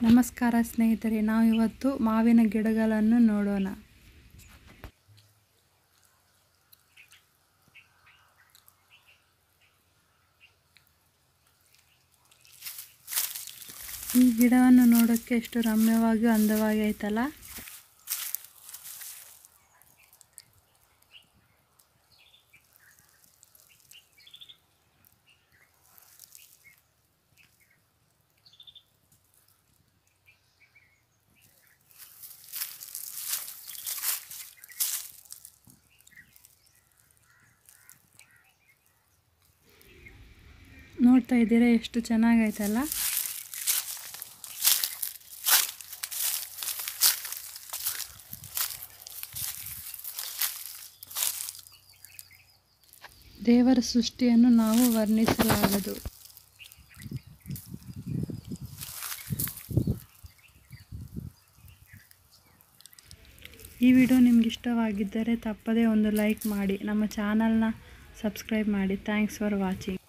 ನಮಸ್ಕಾರ ಸ್ನೇಹಿತರೆ ನಾವು ಇವತ್ತು ಮಾವಿನ ಗಿಡಗಳನ್ನು ನೋಡೋಣ ಈ ಗಿಡವನ್ನು ನೋಡೋಕ್ಕೆ ಎಷ್ಟು ರಮ್ಯವಾಗಿ ಅಂದವಾಗಿ ಐತಲ್ಲ ನೋಡ್ತಾ ಇದ್ದೀರಾ ಎಷ್ಟು ಚೆನ್ನಾಗೈತಲ್ಲ ದೇವರ ಸೃಷ್ಟಿಯನ್ನು ನಾವು ವರ್ಣಿಸಲಾಗದು ಈ ವಿಡಿಯೋ ನಿಮ್ಗೆ ಇಷ್ಟವಾಗಿದ್ದರೆ ತಪ್ಪದೇ ಒಂದು ಲೈಕ್ ಮಾಡಿ ನಮ್ಮ ಚಾನಲ್ನ ಸಬ್ಸ್ಕ್ರೈಬ್ ಮಾಡಿ ಥ್ಯಾಂಕ್ಸ್ ಫಾರ್ ವಾಚಿಂಗ್